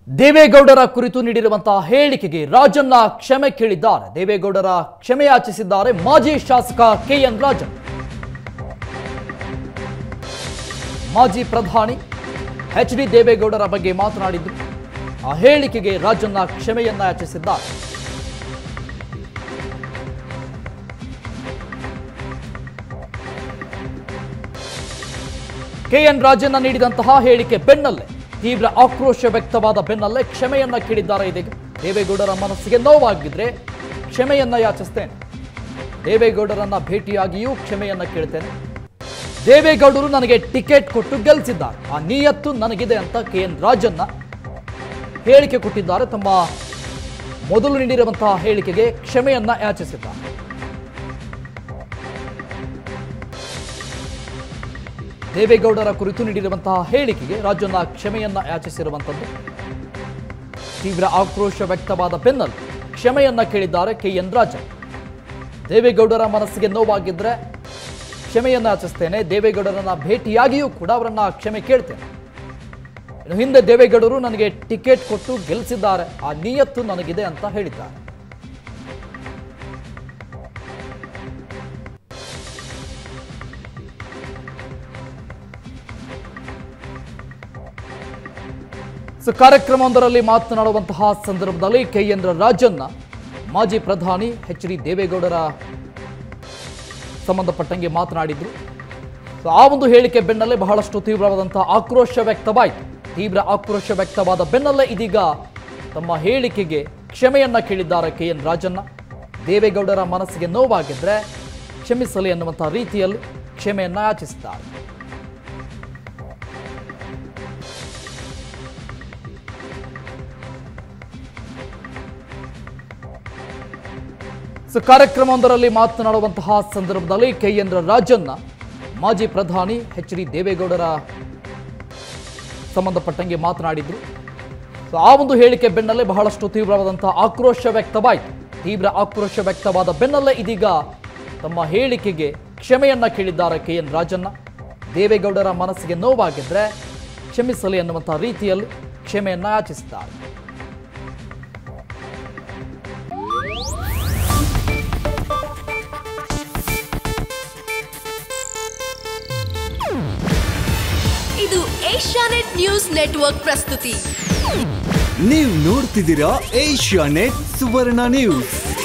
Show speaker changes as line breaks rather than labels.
ದೇವೇಗೌಡರ ಕುರಿತು ನೀಡಿರುವಂತಹ ಹೇಳಿಕೆಗೆ ರಾಜಣ್ಣ ಕ್ಷಮೆ ಕೇಳಿದ್ದಾರೆ ದೇವೇಗೌಡರ ಕ್ಷಮೆ ಯಾಚಿಸಿದ್ದಾರೆ ಮಾಜಿ ಶಾಸಕ ಕೆಎನ್ ರಾಜನ್ ಮಾಜಿ ಪ್ರಧಾನಿ ಎಚ್ ಡಿ ದೇವೇಗೌಡರ ಬಗ್ಗೆ ಮಾತನಾಡಿದ್ದು ಆ ಹೇಳಿಕೆಗೆ ರಾಜಣ್ಣ ಕ್ಷಮೆಯನ್ನ ಯಾಚಿಸಿದ್ದಾರೆ ಕೆಎನ್ ರಾಜಣ್ಣ ನೀಡಿದಂತಹ ಹೇಳಿಕೆ ಬೆನ್ನಲ್ಲೇ ತೀವ್ರ ಆಕ್ರೋಶ ವ್ಯಕ್ತವಾದ ಬೆನ್ನಲ್ಲೇ ಕ್ಷಮೆಯನ್ನ ಕೇಳಿದ್ದಾರೆ ಇದೀಗ ದೇವೇಗೌಡರ ಮನಸ್ಸಿಗೆ ನೋವಾಗಿದ್ರೆ ಕ್ಷಮೆಯನ್ನ ಯಾಚಿಸ್ತೇನೆ ದೇವೇಗೌಡರನ್ನ ಭೇಟಿಯಾಗಿಯೂ ಕ್ಷಮೆಯನ್ನ ಕೇಳ್ತೇನೆ ದೇವೇಗೌಡರು ನನಗೆ ಟಿಕೆಟ್ ಕೊಟ್ಟು ಗೆಲ್ಲಿಸಿದ್ದಾರೆ ಆ ನಿಯತ್ತು ನನಗಿದೆ ಅಂತ ಕೆ ಎನ್ ರಾಜಣ್ಣ ಹೇಳಿಕೆ ಕೊಟ್ಟಿದ್ದಾರೆ ತಮ್ಮ ಮೊದಲು ನೀಡಿರುವಂತಹ ಹೇಳಿಕೆಗೆ ಕ್ಷಮೆಯನ್ನ ಯಾಚಿಸಿದ್ದಾರೆ ದೇವೇಗೌಡರ ಕುರಿತು ನೀಡಿರುವಂತಹ ಹೇಳಿಕೆಗೆ ರಾಜಣ್ಣ ಕ್ಷಮೆಯನ್ನ ಯಾಚಿಸಿರುವಂಥದ್ದು ತೀವ್ರ ಆಕ್ರೋಶ ವ್ಯಕ್ತವಾದ ಬೆನ್ನಲ್ಲೇ ಕ್ಷಮೆಯನ್ನ ಕೇಳಿದ್ದಾರೆ ಕೆ ಎನ್ ರಾಜನ್ ದೇವೇಗೌಡರ ಮನಸ್ಸಿಗೆ ನೋವಾಗಿದ್ರೆ ಕ್ಷಮೆಯನ್ನ ಯಾಚಿಸ್ತೇನೆ ದೇವೇಗೌಡರನ್ನ ಭೇಟಿಯಾಗಿಯೂ ಕೂಡ ಅವರನ್ನ ಕ್ಷಮೆ ಕೇಳ್ತೇನೆ ಇನ್ನು ಹಿಂದೆ ದೇವೇಗೌಡರು ನನಗೆ ಟಿಕೆಟ್ ಕೊಟ್ಟು ಗೆಲ್ಲಿಸಿದ್ದಾರೆ ಆ ನಿಯತ್ತು ನನಗಿದೆ ಅಂತ ಹೇಳಿದ್ದಾರೆ ಸೊ ಕಾರ್ಯಕ್ರಮವೊಂದರಲ್ಲಿ ಮಾತನಾಡುವಂತಹ ಸಂದರ್ಭದಲ್ಲಿ ಕೆ ಎನ್ ರಾಜಣ್ಣ ಮಾಜಿ ಪ್ರಧಾನಿ ಎಚ್ ಡಿ ದೇವೇಗೌಡರ ಸಂಬಂಧಪಟ್ಟಂಗೆ ಮಾತನಾಡಿದ್ರು ಸೊ ಆ ಒಂದು ಹೇಳಿಕೆ ಬೆನ್ನಲ್ಲೇ ಬಹಳಷ್ಟು ತೀವ್ರವಾದಂತಹ ಆಕ್ರೋಶ ವ್ಯಕ್ತವಾಯಿತು ತೀವ್ರ ಆಕ್ರೋಶ ವ್ಯಕ್ತವಾದ ಬೆನ್ನಲ್ಲೇ ಇದೀಗ ತಮ್ಮ ಹೇಳಿಕೆಗೆ ಕ್ಷಮೆಯನ್ನ ಕೇಳಿದ್ದಾರೆ ಕೆ ಎನ್ ರಾಜಣ್ಣ ದೇವೇಗೌಡರ ಮನಸ್ಸಿಗೆ ನೋವಾಗಿದ್ರೆ ಕ್ಷಮಿಸಲಿ ಅನ್ನುವಂತಹ ರೀತಿಯಲ್ಲಿ ಕ್ಷಮೆಯನ್ನ ಯಾಚಿಸಿದ್ದಾರೆ ಸೊ ಕಾರ್ಯಕ್ರಮವೊಂದರಲ್ಲಿ ಮಾತನಾಡುವಂತಹ ಸಂದರ್ಭದಲ್ಲಿ ಕೆ ಎನ್ ರಾಜಣ್ಣ ಮಾಜಿ ಪ್ರಧಾನಿ ಎಚ್ ಡಿ ದೇವೇಗೌಡರ ಸಂಬಂಧಪಟ್ಟಂಗೆ ಮಾತನಾಡಿದ್ರು ಸೊ ಆ ಒಂದು ಹೇಳಿಕೆ ಬೆನ್ನಲ್ಲೇ ಬಹಳಷ್ಟು ತೀವ್ರವಾದಂತಹ ಆಕ್ರೋಶ ವ್ಯಕ್ತವಾಯಿತು ತೀವ್ರ ಆಕ್ರೋಶ ವ್ಯಕ್ತವಾದ ಬೆನ್ನಲ್ಲೇ ಇದೀಗ ತಮ್ಮ ಹೇಳಿಕೆಗೆ ಕ್ಷಮೆಯನ್ನ ಕೇಳಿದ್ದಾರೆ ಕೆ ಎನ್ ರಾಜಣ್ಣ ದೇವೇಗೌಡರ ಮನಸ್ಸಿಗೆ ನೋವಾಗಿದ್ರೆ ಕ್ಷಮಿಸಲಿ ಅನ್ನುವಂತಹ ರೀತಿಯಲ್ಲಿ ಕ್ಷಮೆಯನ್ನ ಯಾಚಿಸಿದ್ದಾರೆ
ಇದು ಏಷ್ಯಾನೆಟ್ ನ್ಯೂಸ್ ನೆಟ್ವರ್ಕ್ ಪ್ರಸ್ತುತಿ
ನೀವು ನೋಡ್ತಿದ್ದೀರಾ ಏಷ್ಯಾ ನೆಟ್ ಸುವರ್ಣ ನ್ಯೂಸ್